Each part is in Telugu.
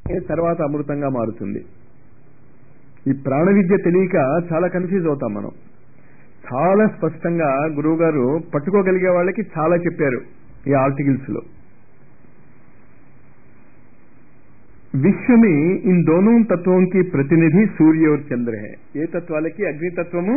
తర్వాత అమృతంగా మారుతుంది ఈ ప్రాణ విద్య తెలియక చాలా కన్ఫ్యూజ్ అవుతాం మనం చాలా స్పష్టంగా గురువు గారు పట్టుకోగలిగే వాళ్ళకి చాలా చెప్పారు ఈ ఆర్టికల్స్ లో विश्व में इन दोनों तत्वों की प्रतिनिधि सूर्य और चंद्र है ఏ తత్వాలకి అగ్నితత్వము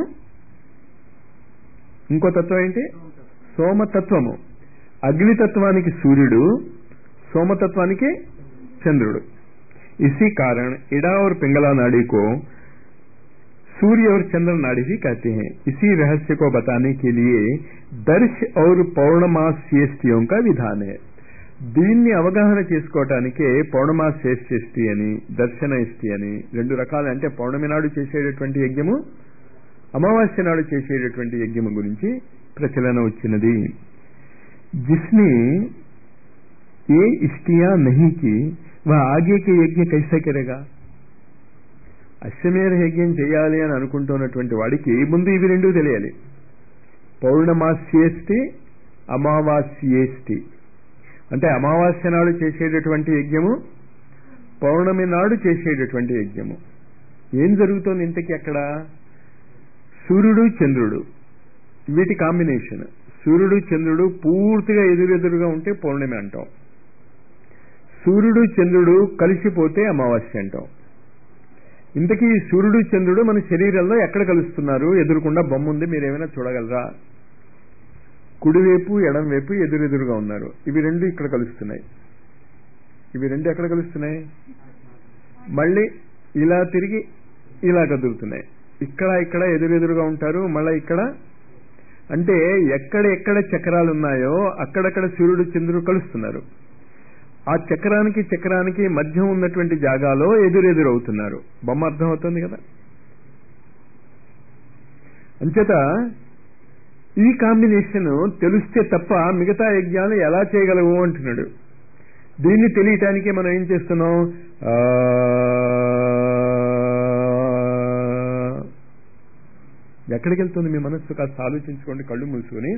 ఇంకో తత్వం ఏంటి సోమతత్వము అగ్నితత్వానికి సూర్యుడు సోమతత్వానికి చంద్రుడు इसी कारण इड़ा और पिंगला नाड़ी को सूर्य और चंद्र नाड़ी भी कहते हैं इसी रहस्य को बताने के लिए दर्श और पौर्णमास सीएसटियों का विधान है దీన్ని అవగాహన చేసుకోవటానికే పౌర్ణమాస శ్రేష్ఠి అని దర్శన ఇష్టి అని రెండు రకాలు అంటే పౌర్ణమి నాడు చేసేటటువంటి యజ్ఞము అమావాస్య నాడు చేసేటటువంటి యజ్ఞము గురించి ప్రచలన వచ్చినది జిస్ని ఏ ఇష్టియా నహి కి వా ఆగే కే యజ్ఞ కైసా కరేగా అశ్వమేధ యజ్ఞం చేయాలి అని అనుకుంటున్నటువంటి వాడికి ముందు ఇవి రెండు తెలియాలి పౌర్ణమాస్యేష్టి అమావాస్యేష్టి అంటే అమావాస్య నాడు చేసేటటువంటి యజ్ఞము పౌర్ణమి నాడు చేసేటటువంటి యజ్ఞము ఏం జరుగుతోంది ఇంతకీ అక్కడ సూర్యుడు చంద్రుడు వీటి కాంబినేషన్ సూర్యుడు చంద్రుడు పూర్తిగా ఎదురెదురుగా ఉంటే పౌర్ణమి అంటాం సూర్యుడు చంద్రుడు కలిసిపోతే అమావాస్య అంటాం ఇంతకీ ఈ సూర్యుడు చంద్రుడు మన శరీరంలో ఎక్కడ కలుస్తున్నారు ఎదురుకుండా బొమ్మ ఉంది మీరేమైనా చూడగలరా కుడివైపు ఎడం వైపు ఎదురెదురుగా ఉన్నారు ఇవి రెండు ఇక్కడ కలుస్తున్నాయి ఇవి రెండు ఎక్కడ కలుస్తున్నాయి మళ్ళీ ఇలా తిరిగి ఇలా కదులుతున్నాయి ఇక్కడ ఇక్కడ ఎదురెదురుగా ఉంటారు మళ్ళీ ఇక్కడ అంటే ఎక్కడ ఎక్కడ చక్రాలు ఉన్నాయో అక్కడక్కడ సూర్యుడు చంద్రుడు కలుస్తున్నారు ఆ చక్రానికి చక్రానికి మధ్య ఉన్నటువంటి జాగాలో ఎదురెదురవుతున్నారు బొమ్మ అర్థమవుతుంది కదా అంచేత ఈ కాంబినేషన్ తెలిస్తే తప్ప మిగతా యజ్ఞాలు ఎలా చేయగలవు అంటున్నాడు దీన్ని తెలియటానికే మనం ఏం చేస్తున్నాం ఎక్కడికి వెళ్తుంది మీ మనస్సు కాస్త ఆలోచించుకోండి కళ్ళు మూసుకొని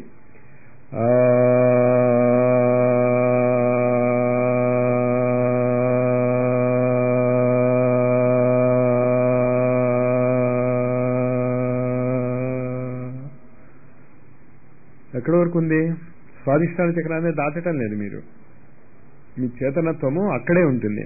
ఎక్కడి వరకు ఉంది స్వాదిష్టాన చక్రాన్ని దాటటం లేదు మీరు మీ చేతనత్వము అక్కడే ఉంటుంది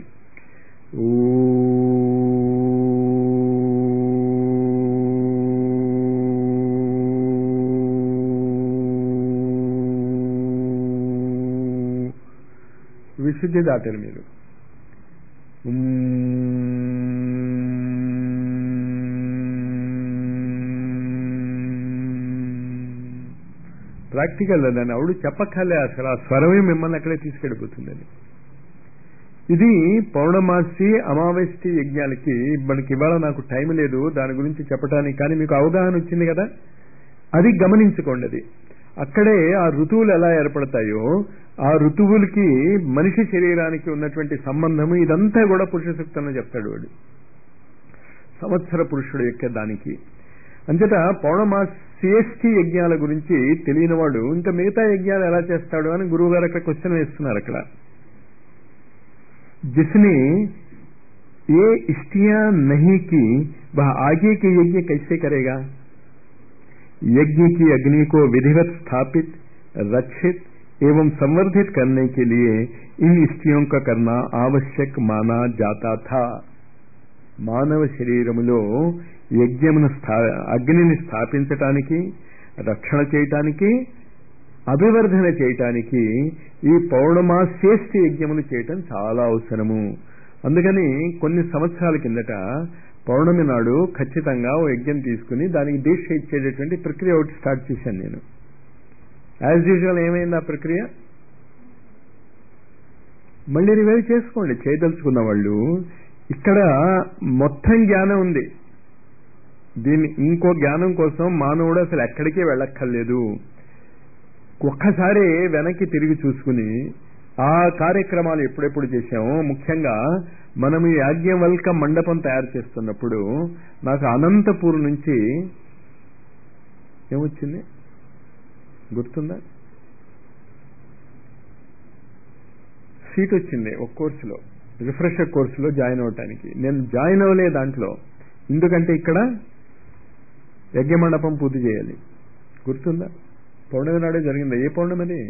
విశుద్ధి దాటారు మీరు ప్రాక్టికల్ దాన్ని అవుడు చెప్పక్కర్లే అసలు ఆ స్వరమే మిమ్మల్ని అక్కడే తీసుకెళ్ళిపోతుందని ఇది పౌర్ణమాసి అమావాస్య యజ్ఞాలకి మనకి ఇవాళ నాకు టైం లేదు దాని గురించి చెప్పడానికి కానీ మీకు అవగాహన వచ్చింది కదా అది గమనించుకోండి అది అక్కడే ఆ ఋతువులు ఎలా ఏర్పడతాయో ఆ ఋతువులకి మనిషి శరీరానికి ఉన్నటువంటి సంబంధము ఇదంతా కూడా పురుష సూక్తంలో చెప్తాడు వాడు సంవత్సర పురుషుడు యొక్క దానికి అంచేత పౌర్ణమాస సిఎస్టి యజ్ఞాల గురించి తెలియని వాడు ఇంకా మిగతా యజ్ఞాలు ఎలా చేస్తాడు అని గురువు గారు అక్కడ క్వశ్చన్ వేస్తున్నారు అక్కడ जिसने ये इष्टियां नहीं की वह आगे के यज्ञ कैसे करेगा यज्ञ की अग्नि को विधिवत स्थापित रक्षित एवं संवर्धित करने के लिए इन इष्टियों का करना आवश्यक माना जाता था మానవ శరీరములో యజ్ఞమును స్థా అగ్నిని స్థాపించటానికి రక్షణ చేయటానికి అభివర్ధన చేయటానికి ఈ పౌర్ణమాశ్రేష్ఠ యజ్ఞములు చేయటం చాలా అవసరము అందుకని కొన్ని సంవత్సరాల కిందట పౌర్ణమి నాడు ఖచ్చితంగా ఓ యజ్ఞం తీసుకుని దానికి దీక్ష ఇచ్చేటటువంటి ప్రక్రియ ఒకటి స్టార్ట్ చేశాను నేను యాజ్ యూజువల్ ఏమైంది ఆ ప్రక్రియ మళ్ళీ రివైవ్ చేసుకోండి చేయదలుచుకున్న వాళ్ళు ఇక్కడ మొత్తం జ్ఞానం ఉంది దీన్ని ఇంకో జ్ఞానం కోసం మానవుడు అసలు ఎక్కడికి వెళ్ళక్కర్లేదు ఒక్కసారి వెనక్కి తిరిగి చూసుకుని ఆ కార్యక్రమాలు ఎప్పుడెప్పుడు చేశామో ముఖ్యంగా మనం ఈ యాజ్ఞవల్క మండపం తయారు చేస్తున్నప్పుడు నాకు అనంతపూర్ నుంచి ఏమొచ్చింది గుర్తుందా సీట్ వచ్చింది ఒక కోర్సులో రిఫ్రెషర్ కోర్సులో జాయిన్ అవటానికి నేను జాయిన్ అవ్వలే దాంట్లో ఎందుకంటే ఇక్కడ యజ్ఞమండపం పూర్తి చేయాలి గుర్తుందా పౌర్ణమి నాడే జరిగిందా ఏ పౌర్ణమి అది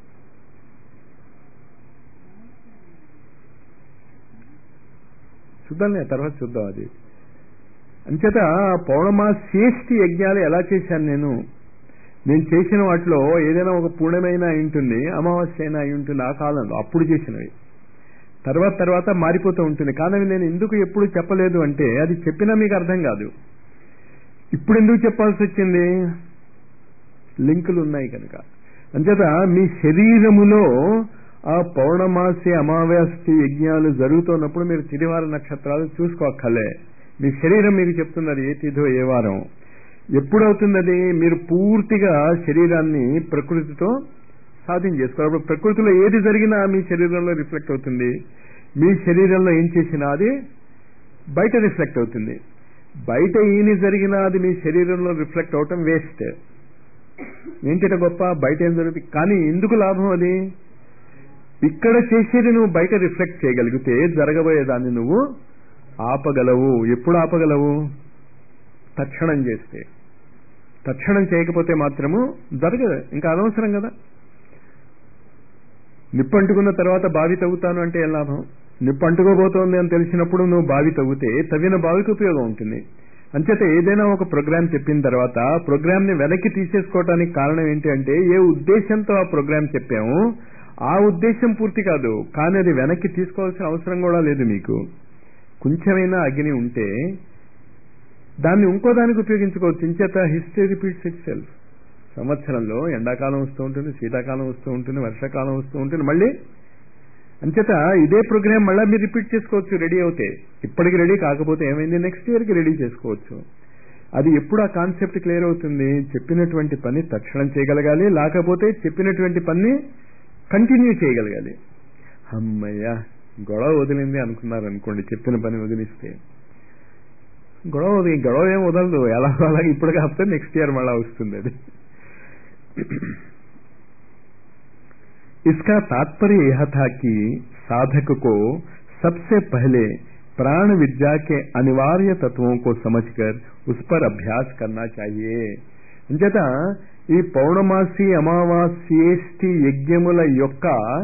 చూద్దాంలే తర్వాత చూద్దాం అది అంచేత పౌర్ణమాసేష్టి యజ్ఞాలు ఎలా చేశాను నేను నేను చేసిన వాటిలో ఏదైనా ఒక పూర్ణమైన అయి ఉంటుంది అమావాస్య అయినా అయి ఉంటుంది ఆ కాలంలో అప్పుడు చేసినవి తర్వాత తర్వాత మారిపోతూ ఉంటుంది కానీ నేను ఎందుకు ఎప్పుడు చెప్పలేదు అంటే అది చెప్పినా మీకు అర్థం కాదు ఇప్పుడు ఎందుకు చెప్పాల్సి వచ్చింది లింకులు ఉన్నాయి కనుక అంచేత మీ శరీరములో ఆ పౌర్ణమాసి అమావాస్య యజ్ఞాలు జరుగుతున్నప్పుడు మీరు తిరివార నక్షత్రాలు చూసుకోక్కలే మీ శరీరం మీకు చెప్తున్నది ఏ తిథో ఏ వారం ఎప్పుడవుతున్నది మీరు పూర్తిగా శరీరాన్ని ప్రకృతితో సాధన చేసుకోవాలి అప్పుడు ప్రకృతిలో ఏది జరిగినా మీ శరీరంలో రిఫ్లెక్ట్ అవుతుంది మీ శరీరంలో ఏం చేసినా అది బయట రిఫ్లెక్ట్ అవుతుంది బయట ఏమి జరిగినా అది మీ శరీరంలో రిఫ్లెక్ట్ అవటం వేస్ట్ ఏంటంటే గొప్ప బయట ఏం జరుగుతుంది కానీ ఎందుకు లాభం అది ఇక్కడ చేసేది నువ్వు బయట రిఫ్లెక్ట్ చేయగలిగితే జరగబోయేదాన్ని నువ్వు ఆపగలవు ఎప్పుడు ఆపగలవు తక్షణం చేస్తే తక్షణం చేయకపోతే మాత్రము జరగదు ఇంకా అనవసరం కదా నిప్పు అంటుకున్న తర్వాత బావి తవ్వుతాను అంటే ఏం లాభం నిప్పు అంటుకోబోతోంది అని తెలిసినప్పుడు నువ్వు బావి తవ్వితే తవ్విన బావికి ఉపయోగం ఉంటుంది అంచేత ఏదైనా ఒక ప్రోగ్రామ్ చెప్పిన తర్వాత ప్రోగ్రామ్ ని వెనక్కి తీసేసుకోవడానికి కారణం ఏంటి అంటే ఏ ఉద్దేశంతో ఆ ప్రోగ్రామ్ చెప్పాము ఆ ఉద్దేశం పూర్తి కాదు కానీ అది వెనక్కి తీసుకోవాల్సిన అవసరం కూడా లేదు మీకు కొంచెమైనా అగ్ని ఉంటే దాన్ని ఇంకో దానికి ఉపయోగించుకోవచ్చు ఇంచేత హిస్టరీ రిపీట్స్ ఇట్ సెల్ఫ్ సంవత్సరంలో ఎండాకాలం వస్తూ ఉంటుంది శీతాకాలం వస్తూ ఉంటుంది వర్షాకాలం వస్తూ ఉంటుంది మళ్ళీ అంచేత ఇదే ప్రోగ్రామ్ మళ్ళీ మీరు రిపీట్ చేసుకోవచ్చు రెడీ అవుతే ఇప్పటికి రెడీ కాకపోతే ఏమైంది నెక్స్ట్ ఇయర్కి రెడీ చేసుకోవచ్చు అది ఎప్పుడు ఆ కాన్సెప్ట్ క్లియర్ అవుతుంది చెప్పినటువంటి పని తక్షణం చేయగలగాలి లేకపోతే చెప్పినటువంటి పని కంటిన్యూ చేయగలగాలి అమ్మయ్య గొడవ వదిలింది అనుకున్నారు అనుకోండి చెప్పిన పని వదిలిస్తే గొడవ వదిలి గొడవ ఏం వదలదు ఎలా అలా ఇప్పుడు కాకపోతే నెక్స్ట్ ఇయర్ మళ్ళా వస్తుంది అది इसका तात्पर्य यह था कि साधक को सबसे पहले प्राण विद्या के अनिवार्य तत्वों को समझकर उस पर अभ्यास करना चाहिए అంచేత ఈ పౌర్ణమాసి అమావాస్యేష్టి యజ్ఞముల యొక్క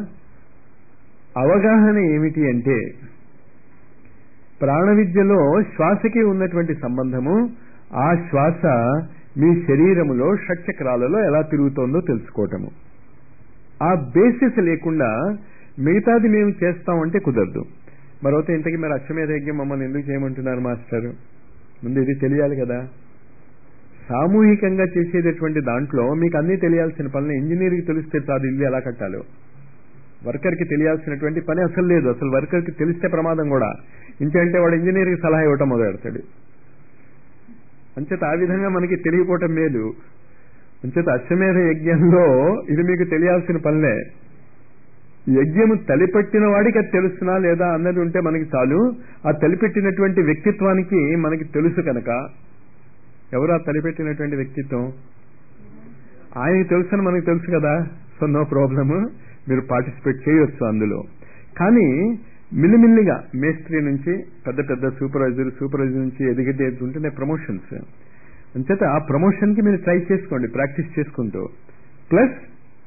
అవగాహన ఏమిటి అంటే ప్రాణ విద్యలో శ్వాసకి ఉన్నటువంటి సంబంధము ఆ శ్వాస మీ శరీరములో షట్చక్రాలలో ఎలా తిరుగుతోందో తెలుసుకోవటము ఆ బేసిస్ లేకుండా మిగతాది మేము చేస్తామంటే కుదరదు మరొకటి ఇంతకీ మరి అశ్వమేధ యజ్ఞం మమ్మల్ని ఎందుకు చేయమంటున్నారు మాస్టర్ ముందు ఇది తెలియాలి కదా సామూహికంగా చేసేటటువంటి దాంట్లో మీకు అన్నీ తెలియాల్సిన పనులు ఇంజనీర్కి తెలిస్తే చాలు ఇల్లు ఎలా కట్టాలో వర్కర్కి తెలియాల్సినటువంటి పని అసలు లేదు అసలు వర్కర్కి తెలిస్తే ప్రమాదం కూడా ఇంకంటే వాడు ఇంజనీర్కి సలహా ఇవ్వటం మొదలెడతాడు అంచేత ఆ విధంగా మనకి తెలియపోవటం మేలు అంచేత అశ్వమేధ యజ్ఞంలో ఇది మీకు తెలియాల్సిన పనిలే యజ్ఞము తలిపెట్టిన వాడికి అది తెలుస్తున్నా లేదా అన్నది ఉంటే మనకి చాలు ఆ తలిపెట్టినటువంటి వ్యక్తిత్వానికి మనకి తెలుసు కనుక ఎవరు ఆ తలిపెట్టినటువంటి వ్యక్తిత్వం ఆయనకి తెలుసని మనకి తెలుసు కదా సో నో ప్రాబ్లమ్ మీరు పార్టిసిపేట్ చేయొచ్చు అందులో కానీ మిల్లిమిల్లిగా మేస్త్రి నుంచి పెద్ద పెద్ద సూపర్వైజర్ సూపర్వైజర్ నుంచి ఎదిగితే ఉంటేనే ప్రమోషన్స్ అంచేత ఆ ప్రమోషన్ కి మీరు ట్రై చేసుకోండి ప్రాక్టీస్ చేసుకుంటూ ప్లస్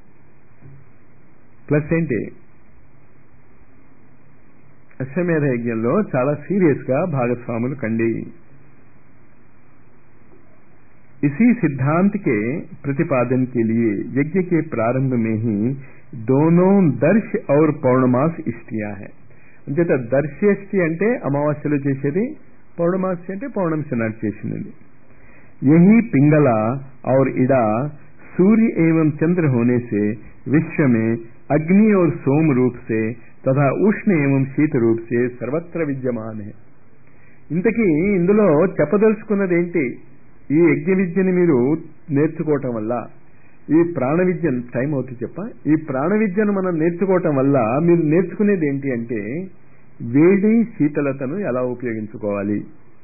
ప్లస్ ఏంటి అశ్వమేధ యజ్ఞంలో చాలా సీరియస్ గా భాగస్వాములు కండి इसी सिद्धांत के प्रतिपादन के लिए यज्ञ के प्रारंभ में ही दोनों दर्श और पौर्णमास इष्टियां हैं అంచేత దర్శేష్టి అంటే అమావాస్యలో చేసేది పౌర్ణమాసి అంటే పౌర్ణమిసి నాటి చేసినది यही पिंगला और इड़ा सूर्य एवं चंद्र होने से विश्व में अग्नि और सोम रूप से तथा उष्ण एवं शीत रूप से सर्वत्र विद्यमान है ఇంతకీ ఇందులో చెప్పదలుచుకున్నది ఏంటి ఈ యజ్ఞ విద్యని మీరు నేర్చుకోవటం వల్ల ఈ ప్రాణ విద్య టైం అవుతుంది చెప్ప ఈ ప్రాణ విద్యను మనం నేర్చుకోవటం వల్ల మీరు నేర్చుకునేది ఏంటి అంటే వేడి శీతలతను ఎలా ఉపయోగించుకోవాలి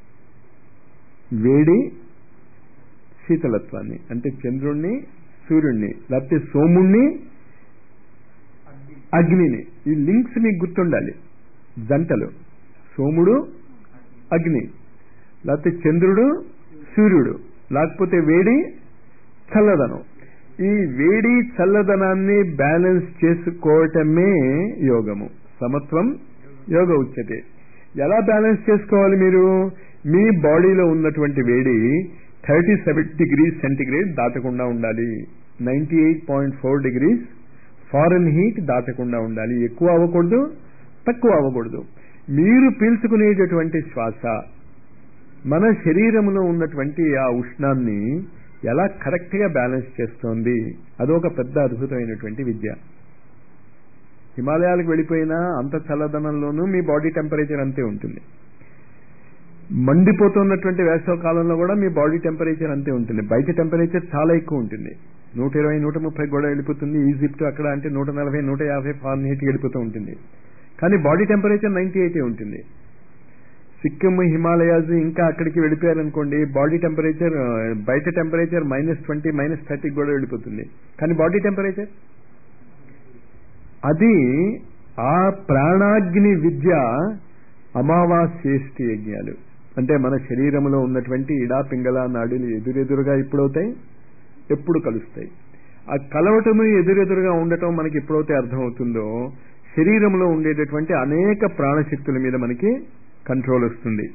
వేడి శీతలత్వాన్ని అంటే చంద్రుణ్ణి సూర్యుణ్ణి లేకపోతే సోముణ్ణి అగ్నిని ఈ లింక్స్ మీకు గుర్తుండాలి జంటలు సోముడు అగ్ని లేకపోతే చంద్రుడు సూర్యుడు లేకపోతే వేడి చల్లదనం ఈ వేడి చల్లదనాన్ని బ్యాలెన్స్ చేసుకోవటమే యోగము సమత్వం యోగ ఉచ్యతే ఎలా బ్యాలెన్స్ చేసుకోవాలి మీరు మీ బాడీలో ఉన్నటువంటి వేడి థర్టీ సెవెన్ డిగ్రీస్ సెంటిగ్రేడ్ దాటకుండా ఉండాలి ninety eight point four degrees fahrenheit దాటకుండా ఉండాలి ఎక్కువ అవ్వకూడదు తక్కువ అవ్వకూడదు మీరు పీల్చుకునేటటువంటి శ్వాస మన శరీరంలో ఉన్నటువంటి ఆ ఉష్ణాన్ని ఎలా కరెక్ట్ గా బ్యాలెన్స్ చేస్తోంది అదొక పెద్ద అద్భుతమైనటువంటి విద్య హిమాలయాలకు వెళ్ళిపోయినా అంత చల్లదనంలోనూ మీ బాడీ టెంపరేచర్ అంతే ఉంటుంది మండిపోతున్నటువంటి వేసవ కాలంలో కూడా మీ బాడీ టెంపరేచర్ అంతే ఉంటుంది బయట టెంపరేచర్ చాలా ఎక్కువ ఉంటుంది నూట ఇరవై నూట ముప్పై కూడా వెళ్ళిపోతుంది ఈజిప్ట్ అక్కడ అంటే నూట నలభై నూట యాభై ఫారెన్ హీట్ వెళ్ళిపోతూ ఉంటుంది కానీ బాడీ టెంపరేచర్ నైన్టీ ఎయిట్ ఉంటుంది సిక్కిం హిమాలయాస్ ఇంకా అక్కడికి వెళ్ళిపోయారనుకోండి బాడీ టెంపరేచర్ బయట టెంపరేచర్ మైనస్ ట్వంటీ మైనస్ థర్టీకి కూడా వెళ్ళిపోతుంది కానీ బాడీ టెంపరేచర్ అది ఆ ప్రాణాగ్ని విద్య అమావాస్యేష్టి యజ్ఞాలు అంటే మన శరీరంలో ఉన్నటువంటి ఇడా పింగళ నాడులు ఎదురెదురుగా ఎప్పుడవుతాయి ఎప్పుడు కలుస్తాయి ఆ కలవటము ఎదురెదురుగా ఉండటం మనకి ఎప్పుడైతే అర్థమవుతుందో శరీరంలో ఉండేటటువంటి అనేక ప్రాణశక్తుల మీద మనకి కంట్రోల్ వస్తుంది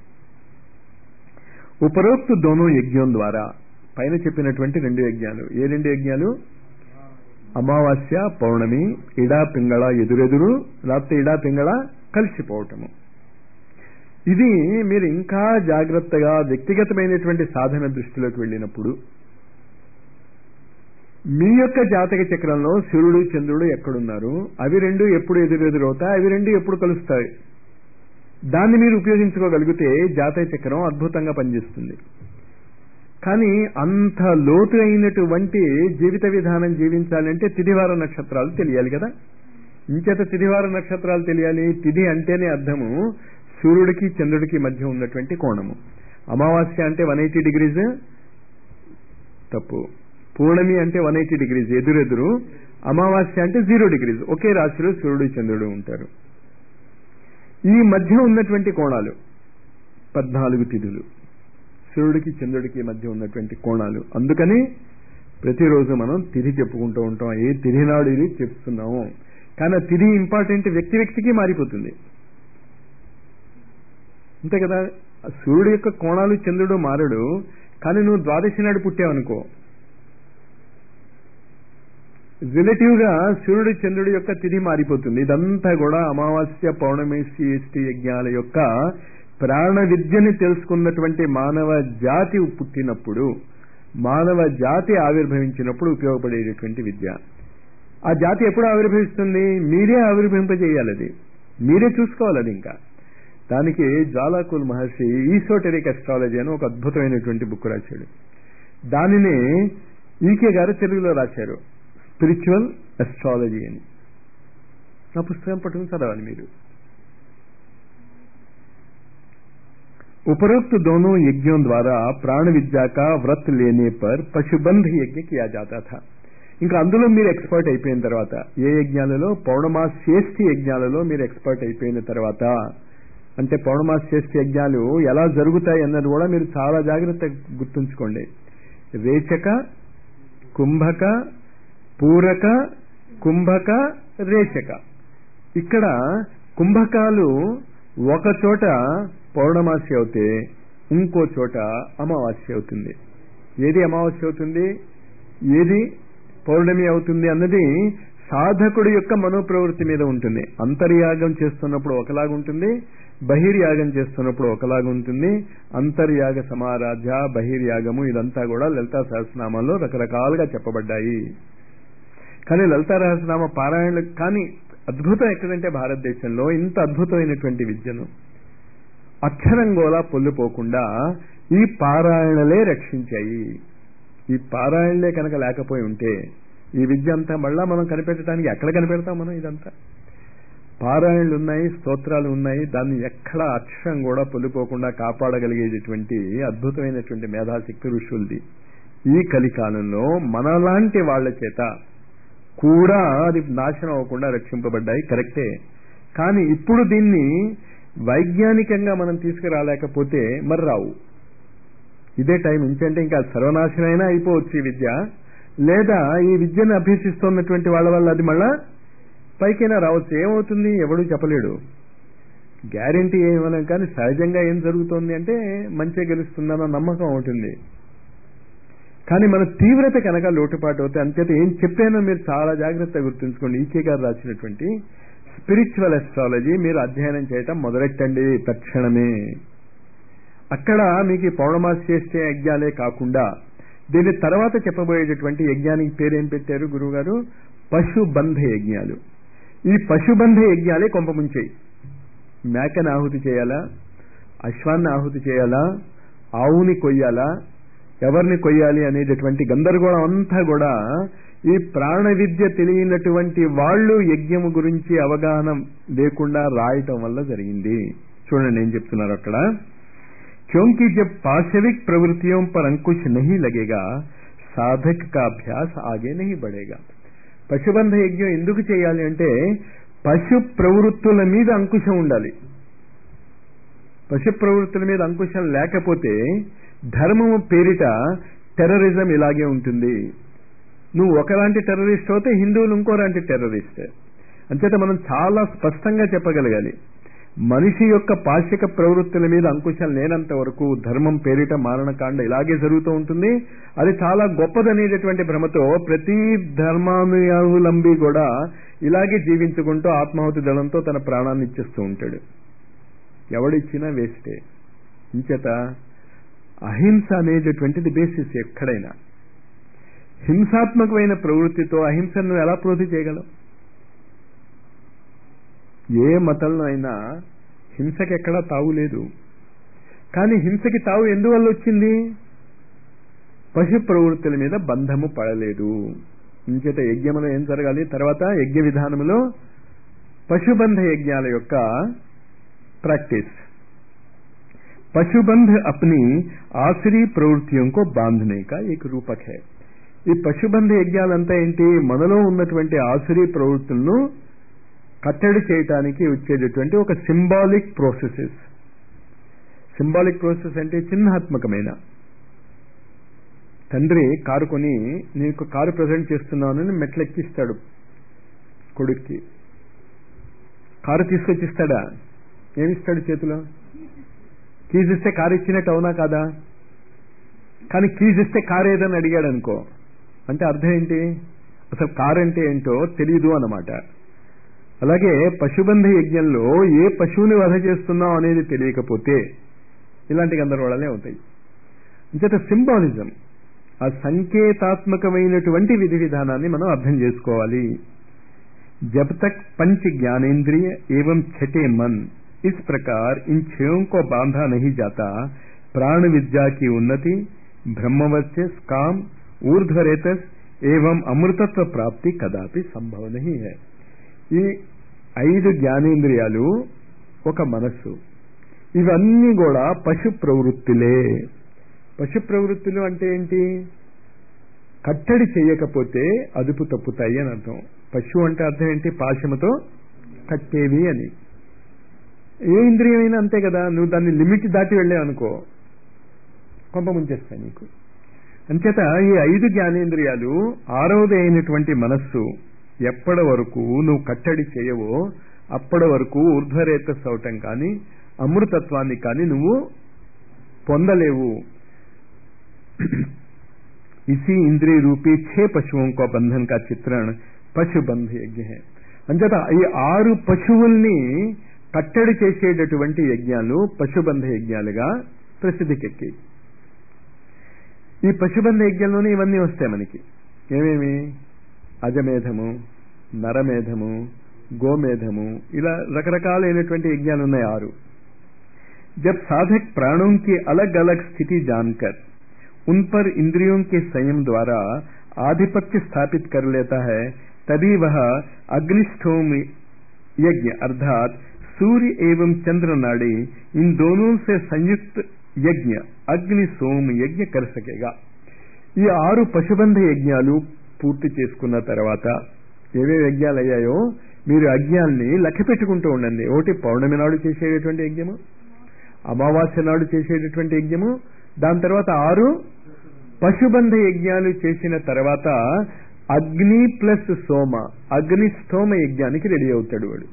ఉపరోక్త దోనో యజ్ఞం ద్వారా పైన చెప్పినటువంటి రెండు యజ్ఞాలు ఏ రెండు యజ్ఞాలు అమావాస్య పౌర్ణమి ఇడా పింగళ ఎదురెదురు లేకపోతే ఇడా పింగళ కలిసిపోవటము ఇది మీరు ఇంకా జాగ్రత్తగా వ్యక్తిగతమైనటువంటి సాధన దృష్టిలోకి వెళ్ళినప్పుడు మీ యొక్క జాతక చక్రంలో సూర్యుడు చంద్రుడు ఎక్కడున్నారు అవి రెండు ఎప్పుడు ఎదురెదురవుతాయి అవి రెండు ఎప్పుడు కలుస్తాయి దాన్ని మీరు ఉపయోగించుకోగలిగితే జాతక చక్రం అద్భుతంగా పనిచేస్తుంది కానీ అంత లోతు అయినటువంటి జీవిత విధానం జీవించాలంటే తిదివార నక్షత్రాలు తెలియాలి కదా ఇంచేత తిదివార నక్షత్రాలు తెలియాలి తిథి అంటేనే అర్థము సూర్యుడికి చంద్రుడికి మధ్య ఉన్నటువంటి కోణము అమావాస్య అంటే వన్ ఎయిటీ డిగ్రీస్ తప్పు పూర్ణమి అంటే వన్ ఎయిటీ డిగ్రీస్ ఎదురెదురు అమావాస్య అంటే జీరో డిగ్రీస్ ఒకే రాశిలో సూర్యుడు చంద్రుడు ఉంటారు ఈ మధ్య ఉన్నటువంటి కోణాలు పద్నాలుగు తిథులు సూర్యుడికి చంద్రుడికి మధ్య ఉన్నటువంటి కోణాలు అందుకని ప్రతిరోజు మనం తిథి చెప్పుకుంటూ ఉంటాం ఏ తిథి నాడు ఇది చెప్తున్నాము కానీ ఆ తిథి ఇంపార్టెంట్ వ్యక్తి వ్యక్తికి మారిపోతుంది అంతే కదా సూర్యుడు యొక్క కోణాలు చంద్రుడు మారడు కానీ నువ్వు ద్వాదశి నాడు పుట్టావనుకో రిలేటివ్ గా సూర్యుడు చంద్రుడి యొక్క తిథి మారిపోతుంది ఇదంతా కూడా అమావాస్య పౌర్ణమి సిఎస్టి యజ్ఞాల యొక్క ప్రాణ విద్యని తెలుసుకున్నటువంటి మానవ జాతి పుట్టినప్పుడు మానవ జాతి ఆవిర్భవించినప్పుడు ఉపయోగపడేటటువంటి విద్య ఆ జాతి ఎప్పుడు ఆవిర్భవిస్తుంది మీరే ఆవిర్భవింపజేయాలి అది మీరే చూసుకోవాలి అది ఇంకా దానికి జ్వాలాకుల్ మహర్షి ఈసోటెరిక్ అస్ట్రాలజీ అని ఒక అద్భుతమైనటువంటి బుక్ రాశాడు దానిని ఈకే గారు తెలుగులో రాశారు స్పిరిచువల్ అస్ట్రాలజీ అని ఆ పుస్తకం పట్టుకుని చదవాలి మీరు उपरोक्त दोनों यज्ञों द्वारा प्राण विद्या का व्रत लेने पर पशुबंध यज्ञ किया जाता था ఇంకా అందులో మీరు ఎక్స్పర్ట్ అయిపోయిన తర్వాత ఏ యజ్ఞాలలో పౌర్ణమాశ్రేష్ఠి యజ్ఞాలలో మీరు ఎక్స్పర్ట్ అయిపోయిన తర్వాత అంటే పౌర్ణమాశ్రేష్ఠి యజ్ఞాలు ఎలా జరుగుతాయి అన్నది కూడా మీరు చాలా జాగ్రత్త గుర్తుంచుకోండి రేచక కుంభక పూరక కుంభక రేచక ఇక్కడ కుంభకాలు ఒక చోట పౌర్ణమాసి అవుతే ఇంకో చోట అమావాస్య అవుతుంది ఏది అమావాస్య అవుతుంది ఏది పౌర్ణమి అవుతుంది అన్నది సాధకుడు యొక్క మనోప్రవృత్తి మీద ఉంటుంది అంతర్యాగం చేస్తున్నప్పుడు ఒకలాగుంటుంది బహిర్యాగం చేస్తున్నప్పుడు ఒకలాగుంటుంది అంతర్యాగ సమారాధ్య బహిర్యాగము ఇదంతా కూడా లలితా సహస్రనామాల్లో రకరకాలుగా చెప్పబడ్డాయి కానీ లలితా సహస్రనామ పారాయణలు కానీ అద్భుతం ఎక్కడంటే భారతదేశంలో ఇంత అద్భుతమైనటువంటి విద్యను అక్షరంగోలా పొల్లిపోకుండా ఈ పారాయణలే రక్షించాయి ఈ పారాయణలే కనుక లేకపోయి ఉంటే ఈ విద్య అంతా మళ్ళా మనం కనిపెట్టడానికి ఎక్కడ కనిపెడతాం మనం ఇదంతా పారాయణలు ఉన్నాయి స్తోత్రాలు ఉన్నాయి దాన్ని ఎక్కడ అక్షరం కూడా పొల్లిపోకుండా కాపాడగలిగేటటువంటి అద్భుతమైనటువంటి మేధాశక్తి ఋషులది ఈ కలికాలంలో మనలాంటి వాళ్ల చేత కూడా అది నాశనం అవ్వకుండా రక్షింపబడ్డాయి కరెక్టే కానీ ఇప్పుడు దీన్ని వైజ్ఞానికంగా మనం తీసుకురాలేకపోతే మరి రావు ఇదే టైం ఇంకంటే ఇంకా సర్వనాశనమైనా అయిపోవచ్చు ఈ విద్య లేదా ఈ విద్యను అభ్యసిస్తున్నటువంటి వాళ్ళ వల్ల అది మళ్ళా పైకైనా రావచ్చు ఏమవుతుంది ఎవడూ చెప్పలేడు గ్యారంటీ ఏమనం కానీ సహజంగా ఏం జరుగుతోంది అంటే మంచిగా గెలుస్తుందన్న నమ్మకం ఉంటుంది కానీ మన తీవ్రత కనుక లోటుపాటు అవుతే అంతేత ఏం చెప్పానో మీరు చాలా జాగ్రత్తగా గుర్తుంచుకోండి ఈకే గారు రాసినటువంటి స్పిరిచువల్ ఎస్ట్రాలజీ మీరు అధ్యయనం చేయటం మొదలెట్టండి తక్షణమే అక్కడ మీకు ఈ పౌర్ణమాసి చేసే యజ్ఞాలే కాకుండా దీని తర్వాత చెప్పబోయేటటువంటి యజ్ఞానికి పేరేం పెట్టారు గురువు గారు పశుబంధ యజ్ఞాలు ఈ పశుబంధ యజ్ఞాలే కొంపముంచాయి మేకను ఆహుతి చేయాలా అశ్వాన్ని ఆహుతి చేయాలా ఆవుని కొయ్యాలా ఎవరిని కొయ్యాలి అనేటటువంటి గందరగోళం అంతా కూడా ఈ ప్రాణ విద్య తెలియనటువంటి వాళ్ళు యజ్ఞము గురించి అవగాహన లేకుండా రాయటం వల్ల జరిగింది చూడండి ఏం చెప్తున్నారు అక్కడ क्योंकि जब पाशविक प्रवृत्तियों पर अंकुश नहीं लगेगा సాధక్ का అభ్యాస్ ఆగే नहीं बढ़ेगा పశుబంధ యజ్ఞం ఎందుకు చేయాలి అంటే పశు ప్రవృత్తుల మీద అంకుశం ఉండాలి పశు ప్రవృత్తుల మీద అంకుశం లేకపోతే ధర్మము పేరిట టెర్రరిజం ఇలాగే ఉంటుంది నువ్వు ఒకలాంటి టెర్రరిస్ట్ అయితే హిందువులు ఇంకోలాంటి టెర్రరిస్ట్ అంచేత మనం చాలా స్పష్టంగా చెప్పగలగాలి మనిషి యొక్క పాశిక ప్రవృత్తుల మీద అంకుశం లేనంత వరకు ధర్మం పేరిట మారణకాండ ఇలాగే జరుగుతూ ఉంటుంది అది చాలా గొప్పదనేటటువంటి భ్రమతో ప్రతి ధర్మానుయావులంబి కూడా ఇలాగే జీవించుకుంటూ ఆత్మాహుతి దళంతో తన ప్రాణాన్ని ఇచ్చేస్తూ ఉంటాడు ఎవడిచ్చినా వేస్టే ఇంచేత అహింస అనేటటువంటిది బేసిస్ ఎక్కడైనా హింసాత్మకమైన ప్రవృత్తితో అహింసను ఎలా ప్రోధి చేయగలం ఏ మతంలో అయినా హింసకి ఎక్కడా తావు లేదు కానీ హింసకి తావు ఎందువల్ల వచ్చింది పశు ప్రవృత్తుల మీద బంధము పడలేదు ఇంచేత యజ్ఞములో ఏం జరగాలి తర్వాత యజ్ఞ విధానములో పశుబంధ యజ్ఞాల యొక్క ప్రాక్టీస్ पशुबंध अपनी ఆసురీ ప్రవృత్తిयों को बांधने का एक रूपक है ఈ పశుబంధ యజ్ఞాలంతా ఏంటి మనలో ఉన్నటువంటి ఆసురీ ప్రవృత్తులను కట్టడి చేయటానికి వచ్చేటటువంటి ఒక సింబాలిక్ ప్రోసెసెస్ సింబాలిక్ ప్రాసెస్ అంటే చిహ్నాత్మకమైన తండ్రి కారు కొని నీకు కారు ప్రజెంట్ చేస్తున్నానని మెట్లెక్కిస్తాడు కొడుక్కి కారు తీసుకొచ్చిస్తాడా ఏమిస్తాడు చేతిలో కీజ్ ఇస్తే కారు ఇచ్చినట్టు అవునా కాదా కానీ కీజ్ ఇస్తే కారు ఏదని అడిగాడు అనుకో అంటే అర్థం ఏంటి అసలు కారు అంటే ఏంటో తెలియదు అన్నమాట అలాగే పశుబంధ యజ్ఞంలో ఏ పశువుని వధ చేస్తున్నాం అనేది తెలియకపోతే ఇలాంటి గందరగోళాలే అవుతాయి అంచేత సింబాలిజం ఆ సంకేతాత్మకమైనటువంటి విధి విధానాన్ని మనం అర్థం చేసుకోవాలి जब तक पंच ज्ञानेन्द्रिय एवं छठे मन इस प्रकार इन छयों को बांधा नहीं जाता प्राण विद्या की उन्नति ब्रह्मवर्चस काम ऊर्ध्वरेतस एवं अमृतत्व प्राप्ति कदापि संभव नहीं है ఈ ఐదు జ్ఞానేంద్రియాలు ఒక మనస్సు ఇవన్నీ కూడా పశు ప్రవృత్తులే పశు ప్రవృత్తులు అంటే ఏంటి కట్టడి చేయకపోతే అదుపు తప్పుతాయి అని అర్థం పశువు అంటే అర్థం ఏంటి పాశముతో కట్టేవి అని ఏ ఇంద్రియమైనా అంతే కదా నువ్వు దాన్ని లిమిట్ దాటి వెళ్ళావనుకో కొంప ముంచేస్తాయి నీకు అంచేత ఈ ఐదు జ్ఞానేంద్రియాలు ఆరవది అయినటువంటి మనస్సు ఎప్పటి వరకు నువ్వు కట్టడి చేయవో అప్పటి వరకు ఊర్ధ్వరేత అవటం కానీ అమృతత్వాన్ని కానీ నువ్వు పొందలేవు इसी इंद्रिय रूपी छह पशुओं का बंधन का चित्रण పశుబంధ యజ్ఞ అంచేత ఈ ఆరు పశువుల్ని కట్టడి చేసేటటువంటి యజ్ఞాలు పశుబంధ యజ్ఞాలుగా ప్రసిద్ధికెక్కి ఈ పశుబంధ యజ్ఞంలోనే ఇవన్నీ వస్తాయి మనకి ఏమేమి అజమేధము నరమేధము గోమేధము ఇలా రకరకాలైనటువంటి యజ్ఞాలు ఉన్నాయి ఆరు जब साधक प्राणों की अलग अलग स्थिति जानकर उन पर इंद्रियों के संयम द्वारा आधिपत्य स्थापित कर लेता है तभी वह अग्निष्ठोम यज्ञ अर्थात सूर्य एवं चंद्र नाड़ी इन दोनों से संयुक्त యజ్ఞ అగ్ని సోమ యజ్ఞ कर सकेगा ఈ ఆరు పశుబంధ యజ్ఞాలు పూర్తి చేసుకున్న తర్వాత ఏవే యజ్ఞాలు అయ్యాయో మీరు యజ్ఞాన్ని లెక్క పెట్టుకుంటూ ఉండండి ఒకటి పౌర్ణమి నాడు చేసేటటువంటి యజ్ఞము అమావాస్య నాడు చేసేటటువంటి యజ్ఞము దాని తర్వాత ఆరు పశుబంధ యజ్ఞాలు చేసిన తర్వాత అగ్ని ప్లస్ సోమ అగ్ని స్తోమ యజ్ఞానికి రెడీ అవుతాడు వాడు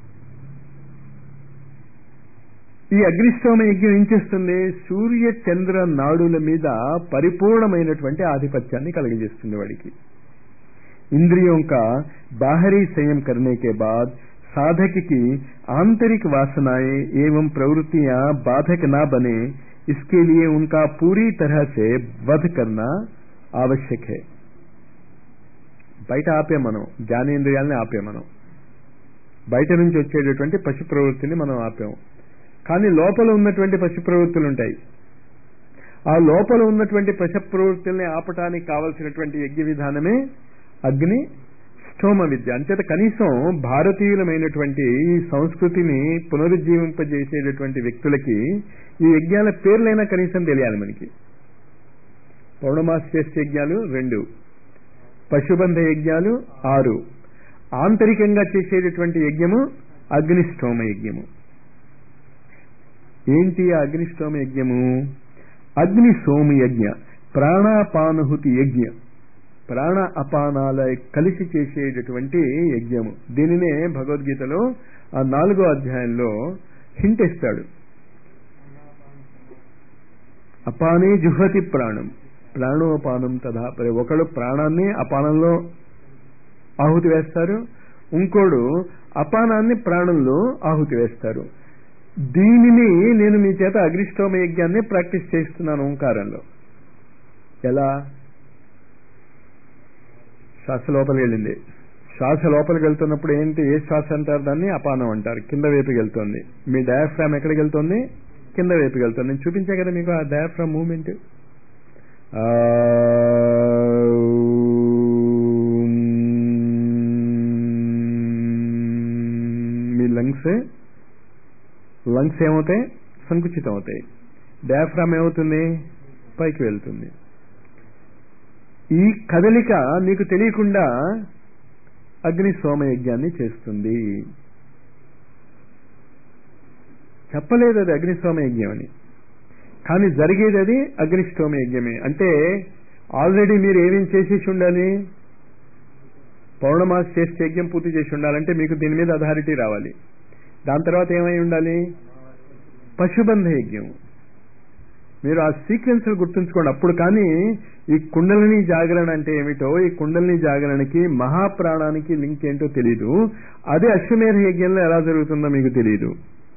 ఈ అగ్నిష్టోమ యజ్ఞం ఏం చేస్తుంది సూర్య చంద్ర నాడుల మీద పరిపూర్ణమైనటువంటి ఆధిపత్యాన్ని కలగజేస్తుంది వాడికి इंद्रियों का बाहरी संयम करने के बाद साधक की आंतरिक वासनाएं एवं प्रवृत्तियां बाधक ना बने इसके लिए उनका पूरी तरह से वध करना आवश्यक है బయట ఆపే మనం జ్ఞానేంద్రియాలని ఆపే మనం బయట నుంచి వచ్చేటటువంటి పశు ప్రవృత్తిని మనం ఆపాము కానీ లోపల ఉన్నటువంటి పశు ప్రవృత్తులు ఉంటాయి ఆ లోపల ఉన్నటువంటి పశు ప్రవృత్తుల్ని ఆపటానికి కావలసినటువంటి యజ్ఞ విధానమే అగ్ని స్తోమ విద్య అంచేత కనీసం భారతీయులమైనటువంటి ఈ సంస్కృతిని పునరుజ్జీవింపజేసేటటువంటి వ్యక్తులకి ఈ యజ్ఞాల పేర్లైనా కనీసం తెలియాలి మనకి పౌర్ణమాస యజ్ఞాలు రెండు పశుబంధ యజ్ఞాలు ఆరు ఆంతరికంగా చేసేటటువంటి యజ్ఞము అగ్నిష్టోమ యజ్ఞము ఏంటి ఆ అగ్నిష్టోమ యజ్ఞము అగ్ని సోమ యజ్ఞ ప్రాణాపానుహుతి యజ్ఞ ప్రాణ అపానాల కలిసి చేసేటటువంటి యజ్ఞము దీనినే భగవద్గీతలో ఆ నాలుగో అధ్యాయంలో హింట్ ఇస్తాడు అపానే జుహతి ప్రాణం ప్రాణోపానం తథా ఒకడు ప్రాణాన్ని అపానంలో ఆహుతి వేస్తారు ఇంకోడు అపానాన్ని ప్రాణంలో ఆహుతి వేస్తారు దీనిని నేను మీ చేత అగ్నిష్టోమ యజ్ఞాన్ని ప్రాక్టీస్ చేస్తున్నాను ఓంకారంలో ఎలా శ్వాస లోపలికి వెళ్ళింది శ్వాస లోపలికి వెళ్తున్నప్పుడు ఏంటి ఏ శ్వాస అంటారు దాన్ని అపానం అంటారు కింద వైపుకి వెళ్తుంది మీ డయాఫ్రామ్ ఎక్కడికి వెళ్తుంది కింద వైపుకి వెళ్తుంది నేను చూపించా కదా మీకు ఆ డయాఫ్రామ్ మూమెంట్ మీ లంగ్స్ లంగ్స్ ఏమవుతాయి సంకుచితం అవుతాయి డయాఫ్రామ్ ఏమవుతుంది పైకి వెళ్తుంది ఈ కదలిక నీకు తెలియకుండా అగ్ని సోమయజ్ఞాన్ని చేస్తుంది చెప్పలేదు అది అగ్నిష్టోమ యజ్ఞం అని కానీ జరిగేది అది అగ్నిష్టోమ యజ్ఞమే అంటే ఆల్రెడీ మీరు ఏమేం చేసేసి ఉండాలి పౌర్ణమాస చేస్తే యజ్ఞం పూర్తి చేసి ఉండాలంటే మీకు దీని మీద అథారిటీ రావాలి దాని తర్వాత ఏమై ఉండాలి పశుబంధ యజ్ఞం మీరు ఆ సీక్వెన్స్ గుర్తుంచుకోండి అప్పుడు కానీ ఈ కుండలిని జాగరణ అంటే ఏమిటో ఈ కుండలిని జాగరణకి మహాప్రాణానికి లింక్ ఏంటో తెలియదు అదే అశ్వమేధ యజ్ఞంలో ఎలా జరుగుతుందో మీకు తెలియదు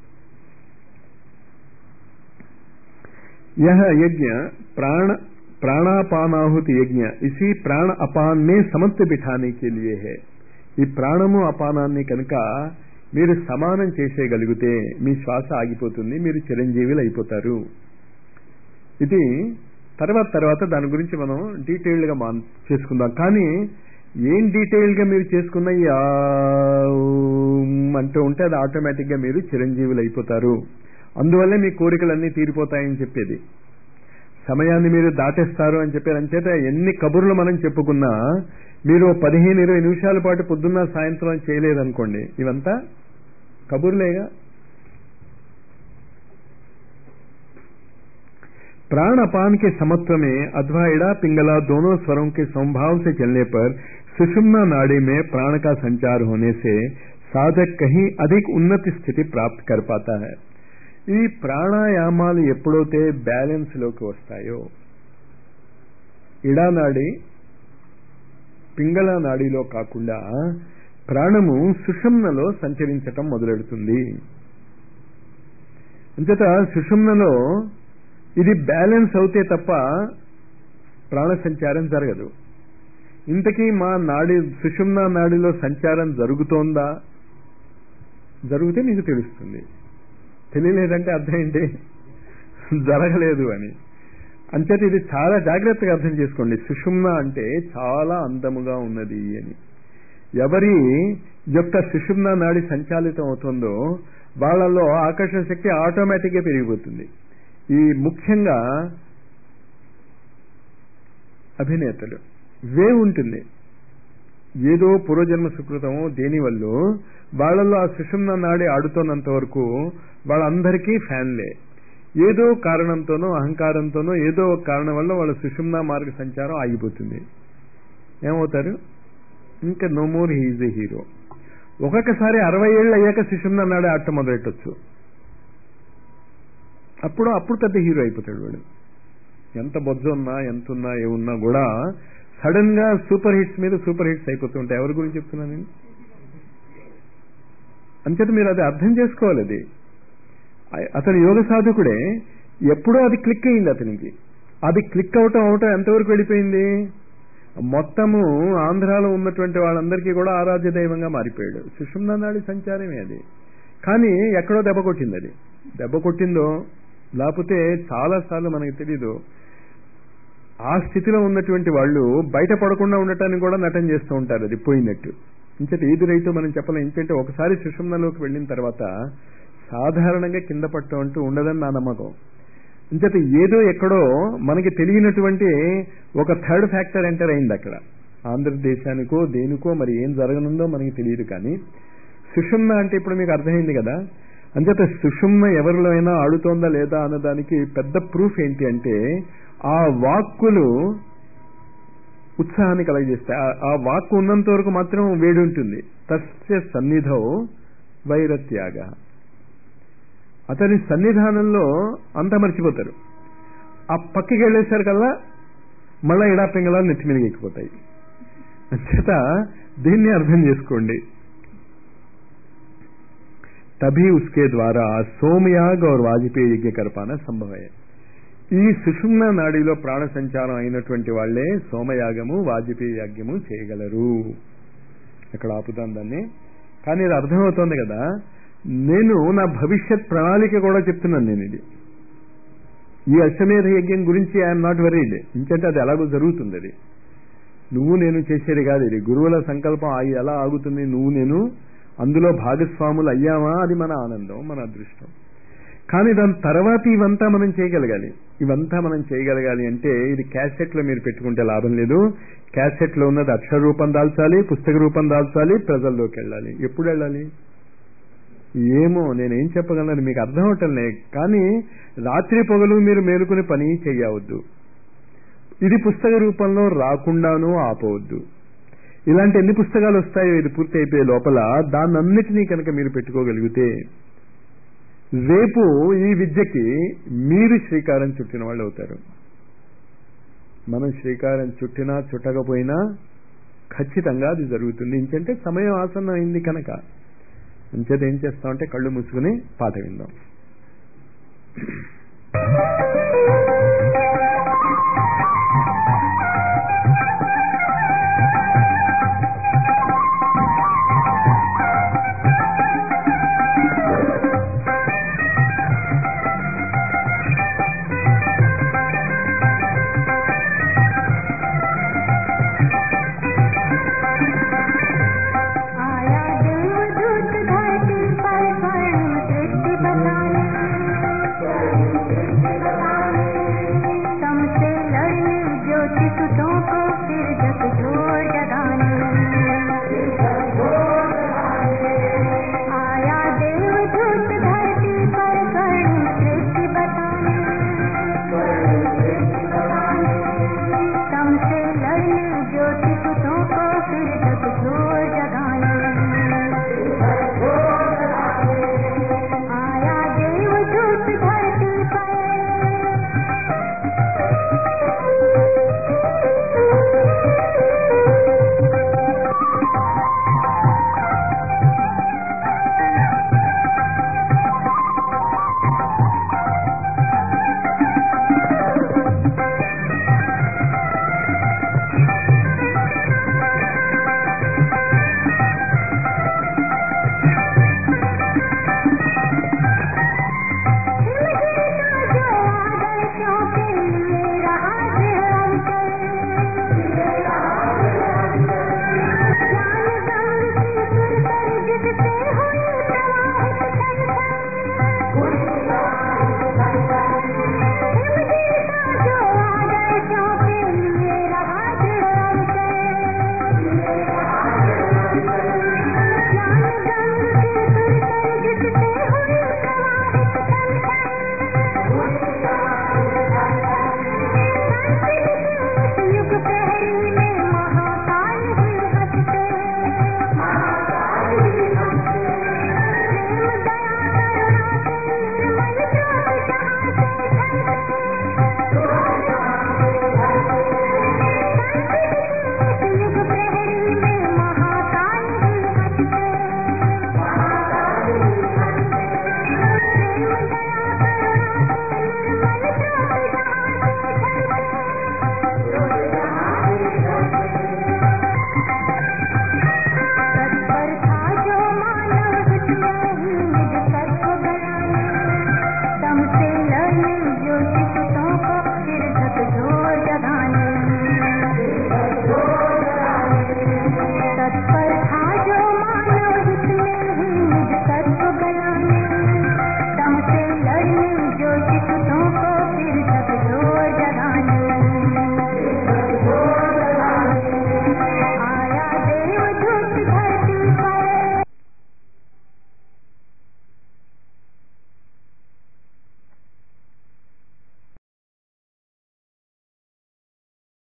यह यज्ञ प्राण ప్రాణాపానాహుతి యజ్ఞ ఇసి ప్రాణ అపాన్నే సమత్వ బిఠానే के लिए है ఈ ప్రాణము అపానాన్ని కనుక మీరు సమానం చేసేయగలిగితే మీ శ్వాస ఆగిపోతుంది మీరు చిరంజీవులు అయిపోతారు ఇది తర్వాత తర్వాత దాని గురించి మనం డీటెయిల్డ్ గా మాన్ చేసుకుందాం కానీ ఏం డీటెయిల్ గా మీరు చేసుకున్న ఈ ఆ అంటూ ఉంటే అది ఆటోమేటిక్ గా మీరు చిరంజీవులు అయిపోతారు అందువల్లే మీ కోరికలన్నీ తీరిపోతాయని చెప్పేది సమయాన్ని మీరు దాటేస్తారు అని చెప్పారు అంచేత ఎన్ని కబుర్లు మనం చెప్పుకున్నా మీరు పదిహేను ఇరవై నిమిషాల పాటు పొద్దున్న సాయంత్రం చేయలేదనుకోండి ఇవంతా కబుర్లేగా प्राण अपान के समत्व में अथवा इड़ा पिंगला दोनों स्वरों के समभाव से चलने पर सुषुम्ना नाड़ी में प्राण का संचार होने से साधक कहीं अधिक उन्नत स्थिति प्राप्त कर पाता है ఈ ప్రాణాయామాలు ఎప్పుడైతే బ్యాలెన్స్ లోకి వస్తాయో ఇడానాడి పింగళ నాడిలో కాకుండా ప్రాణము సుషుమ్నలో సంచరించటం మొదలెడుతుంది అంచేత సుషుమ్నలో ఇది బ్యాలెన్స్ అవుతే తప్ప ప్రాణ సంచారం జరగదు ఇంతకీ మా నాడి సుషుమ్న నాడిలో సంచారం జరుగుతోందా జరిగితే మీకు తెలుస్తుంది తెలియలేదంటే అర్థం ఏంటి జరగలేదు అని అంచేత ఇది చాలా జాగ్రత్తగా అర్థం చేసుకోండి సుషుమ్న అంటే చాలా అందముగా ఉన్నది అని ఎవరి యొక్క సుషుమ్న నాడి సంచాలితం అవుతుందో వాళ్ళలో ఆకర్షణ శక్తి ఆటోమేటిక్గా పెరిగిపోతుంది ఈ ముఖ్యంగా అభినేతలు వే ఉంటుంది ఏదో పూర్వజన్మ సుకృతమో దేనివల్ల వాళ్ళల్లో ఆ సుషుమ్న నాడి ఆడుతున్నంత వరకు వాళ్ళందరికీ ఫ్యాన్లే ఏదో కారణంతోనో అహంకారంతోనో ఏదో ఒక కారణం వల్ల వాళ్ళ సుషుమ్న మార్గ సంచారం ఆగిపోతుంది ఏమవుతారు ఇంకా no more he's a hero ఒక్కొక్కసారి అరవై ఏళ్ళు అయ్యాక సుషుమ్న నాడే ఆట మొదలెట్టొచ్చు అప్పుడు అప్పుడు పెద్ద హీరో అయిపోతాడు వాడు ఎంత బొజ్జ ఉన్నా ఎంత ఉన్నా ఏమున్నా కూడా సడన్ గా సూపర్ హిట్స్ మీద సూపర్ హిట్స్ అయిపోతుంటాయి ఎవరి గురించి చెప్తున్నాను నేను అంచేత మీరు అది అర్థం చేసుకోవాలి అది అతను యోగ సాధకుడే ఎప్పుడో అది క్లిక్ అయింది అతనికి అది క్లిక్ అవటం అవటం ఎంతవరకు వెళ్ళిపోయింది మొత్తము ఆంధ్రాలో ఉన్నటువంటి వాళ్ళందరికీ కూడా ఆరాధ్య దైవంగా మారిపోయాడు సుషుమ్న నాడి సంచారమే అది కానీ ఎక్కడో దెబ్బ కొట్టింది అది దెబ్బ కొట్టిందో లేకపోతే చాలా సార్లు మనకి తెలీదు ఆ స్థితిలో ఉన్నటువంటి వాళ్ళు బయట పడకుండా ఉండటానికి కూడా నటన చేస్తూ ఉంటారు అది పోయినట్టు ఇంకటి ఏది రైతు మనం చెప్పలేం ఎందుకంటే ఒకసారి సుషుమ్నలోకి వెళ్ళిన తర్వాత సాధారణంగా కింద పట్టం అంటూ ఉండదని నా నమ్మకం ఇంచేత ఏదో ఎక్కడో మనకి తెలియనటువంటి ఒక థర్డ్ ఫ్యాక్టర్ ఎంటర్ అయింది అక్కడ ఆంధ్రదేశానికో దేనికో మరి ఏం జరగనుందో మనకి తెలియదు కానీ సుషుమ్న అంటే ఇప్పుడు మీకు అర్థమైంది కదా అంచేత సుషుమ్న ఎవరిలో అయినా ఆడుతోందా లేదా అన్నదానికి పెద్ద ప్రూఫ్ ఏంటి అంటే ఆ వాక్కులు ఉత్సాహాన్ని కలగజేస్తాయి ఆ వాక్కు ఉన్నంత వరకు మాత్రం వేడి ఉంటుంది తస్య సన్నిధో వైరత్యాగ అతని సన్నిధానంలో అంతా మర్చిపోతారు ఆ పక్కకి వెళ్ళేసరికల్లా మళ్ళా ఇడాపింగళాలు నెత్తి మీదకి ఎక్కిపోతాయి అంచేత దీన్ని అర్థం చేసుకోండి తభీ ఉస్కే ద్వారా సోమయాగ్ और వాజపేయి యజ్ఞ కల్పాన సంభవయ ఈ సుషుమ్న నాడిలో ప్రాణ సంచారం అయినటువంటి వాళ్లే సోమయాగము వాజపేయి యాగ్యము చేయగలరు ఇక్కడ ఆపుతాం దాన్ని కానీ ఇది అర్థమవుతోంది కదా నేను నా భవిష్యత్ ప్రణాళిక కూడా చెప్తున్నాను నేను ఇది ఈ అశ్వమేధ యజ్ఞం గురించి ఐఎమ్ నాట్ వరీడ్ ఇంకంటే అది ఎలాగో జరుగుతుంది అది నువ్వు నేను చేసేది కాదు ఇది గురువుల సంకల్పం ఆగి ఎలా ఆగుతుంది నువ్వు నేను అందులో భాగస్వాములు అయ్యామా అది మన ఆనందం మన అదృష్టం కానీ దాని తర్వాత ఇవంతా మనం చేయగలగాలి ఇవంతా మనం చేయగలగాలి అంటే ఇది క్యాసెట్ లో మీరు పెట్టుకుంటే లాభం లేదు క్యాసెట్ లో ఉన్నది అక్షర రూపం దాల్చాలి పుస్తక రూపం దాల్చాలి ప్రజల్లోకి వెళ్ళాలి ఎప్పుడు వెళ్ళాలి ఏమో నేనేం చెప్పగలను మీకు అర్థం అవటంలే కానీ రాత్రి పొగలు మీరు మేలుకుని పని చెయ్యవద్దు ఇది పుస్తక రూపంలో రాకుండానూ ఆపవద్దు ఇలాంటి ఎన్ని పుస్తకాలు వస్తాయో ఇది పూర్తి అయిపోయే లోపల దాన్నన్నిటినీ కనుక మీరు పెట్టుకోగలిగితే రేపు ఈ విద్యకి మీరు శ్రీకారం చుట్టిన వాళ్ళు అవుతారు మనం శ్రీకారం చుట్టినా చుట్టకపోయినా ఖచ్చితంగా అది జరుగుతుంది ఇంకంటే సమయం ఆసన్నం అయింది కనుక అంచేత ఏం చేస్తామంటే కళ్ళు మూసుకుని పాట విందాం आया देवदूत धरती पर स्वर्ण दृष्टि बताने तुमसे लड़ने ज्योति सुतों को फिर झकझोर जगाने आया देवदूत धरती पर स्वर्ण दृष्टि बताने तुमसे लड़ने ज्योति सुतों को फिर झकझोर जगाने आया देवदूत धरती